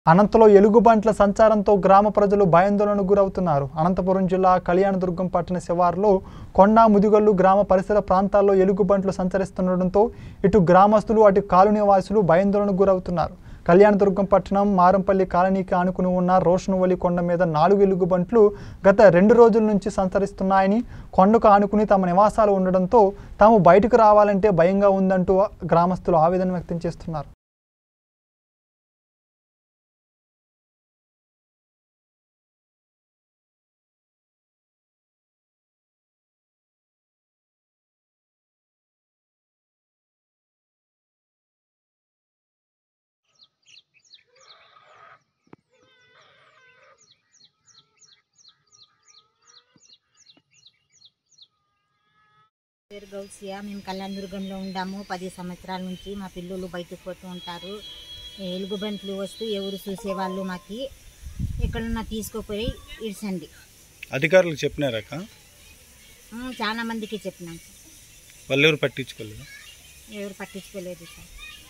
అనంతలో ఎలుగుబంట్ల సంచారంతో గ్రామ ప్రజలు భయాందోళనకు గురవుతున్నారు అనంతపురం జిల్లా కళ్యాణదుర్గం పట్టణ శివారులో కొండా ముదిగొల్లు గ్రామ పరిసర ప్రాంతాల్లో ఎలుగుబంట్లు సంచరిస్తుండటంతో ఇటు గ్రామస్తులు అటు కాలనీ వాసులు భయాందోళనకు గురవుతున్నారు కళ్యాణదుర్గం పట్టణం మారంపల్లి కాలనీకి ఆనుకుని ఉన్న రోషనువలి కొండ మీద నాలుగు ఎలుగుబంట్లు గత రెండు రోజుల నుంచి సంచరిస్తున్నాయని కొండకు ఆనుకుని తమ నివాసాలు ఉండడంతో తాము బయటకు రావాలంటే భయంగా ఉందంటూ గ్రామస్తులు ఆవేదన వ్యక్తం చేస్తున్నారు పేరు గౌసియా మేము కళ్యాణదుర్గంలో ఉండాము పది సంవత్సరాల నుంచి మా పిల్లలు బయటకు పోతూ ఉంటారు ఎలుగుబంట్లు వస్తూ ఎవరు చూసేవాళ్ళు మాకి ఎక్కడన్నా తీసుకుపోయి ఇడ్చండి అధికారులకు చెప్పినారాక ఉమ్, చాలా మందికి చెప్పినాం సార్. వాళ్ళు ఎవరు పట్టించుకోలేదు ఎవరు పట్టించుకోలేదు సార్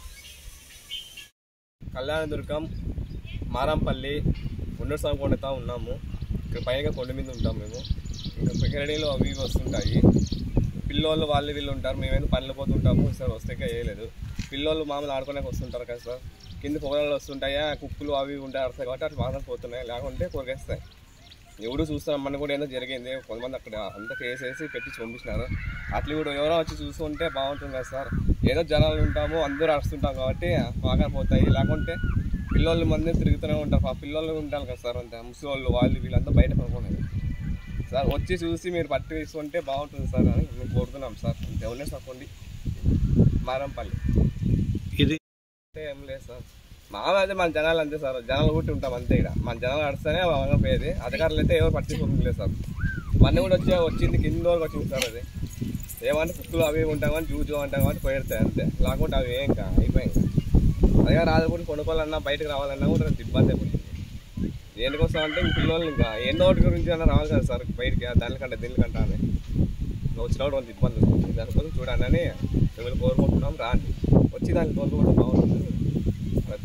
కళ్యాణదుర్గం మారంపల్లి ఉండడు స్వామి కొండతా ఉన్నాము ఇక్కడ పైగా కొండ మీద ఉంటాం మేము ఇంకా పికరడీలు అవి ఇవి వస్తుంటాయి పిల్లోళ్ళు వాళ్ళు వీళ్ళు ఉంటారు మేమేదో పనులు పోతుంటాము సార్ వస్తే వేయలేదు పిల్లోళ్ళు మామూలు ఆడుకోడానికి వస్తుంటారు కదా సార్ కింద పొగలు వస్తుంటాయా కుక్కులు అవి ఇవి ఉంటాయి అడతాయి కాబట్టి అట్లా మాత్రం పోతున్నాయి లేకుంటే కొరికేస్తాయి ఎవడు చూస్తాం మన కూడా ఏదో జరిగింది కొంతమంది అక్కడ అంతా కేసు వేసి పెట్టి పంపించినారు అట్లా కూడా ఎవరో వచ్చి చూస్తుంటే బాగుంటుంది కదా సార్ ఏదో జనాలు ఉంటాము అందరూ అరుస్తుంటాం కాబట్టి బాగా పోతాయి లేకుంటే పిల్లలు మంది తిరుగుతూనే ఉంటారు ఆ పిల్లలు ఉంటారు కదా సార్ అంతే ముసలి వాళ్ళు వీళ్ళంతా బయట పడుకున్నారు సార్ వచ్చి చూసి మీరు పట్టి తీసుకుంటే బాగుంటుంది సార్ అని మేము కోరుతున్నాం సార్ ఎవరినే చెప్పండి మారంపల్లి ఇది అంటే ఏం లేదు సార్ మామూలు అయితే మన జనాలు అంతే సార్ జనాలు కూడా ఉంటాం అంతే ఇక్కడ మన జనాలు అడిస్తేనే బాగా పోయేది అధికారులు అయితే ఎవరు పట్టించుకోలేదు సార్ మన కూడా వచ్చి వచ్చింది కింద వరకు వచ్చింది సార్ అది ఏమంటే కుక్కలు అవి ఉంటాం కానీ జూజు అంటాం కాబట్టి పోయేస్తాయి అంతే లేకుంటే అవి ఏం కా అయిపోయింది అదే రాదు కూడా కొనుక్కోవాలన్నా బయటకు రావాలన్నా కూడా కొంచెం ఇబ్బంది అయిపోతుంది దేనికోసం అంటే ఇంక పిల్లలు ఇంకా ఎన్నో ఒకటి గురించి అన్నా రావాలి కదా సార్ బయటికి దానికంటే దీనికంటే అని ఇంకా వచ్చినప్పుడు కొంత ఇబ్బంది ఉంది దానికోసం చూడండి అని మిమ్మల్ని కోరుకుంటున్నాం రాండి వచ్చి దాన్ని కోరుకుంటే బాగుంటుంది అదే.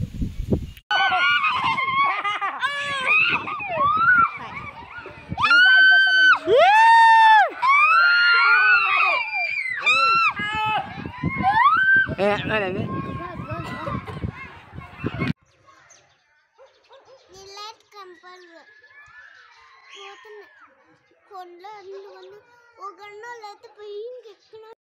నీళ్ళైతే కంపల్ పోతున్నాయి కొండలో అందుకని ఒక గంటలో అయితే పోయి ఇంకెక్కడ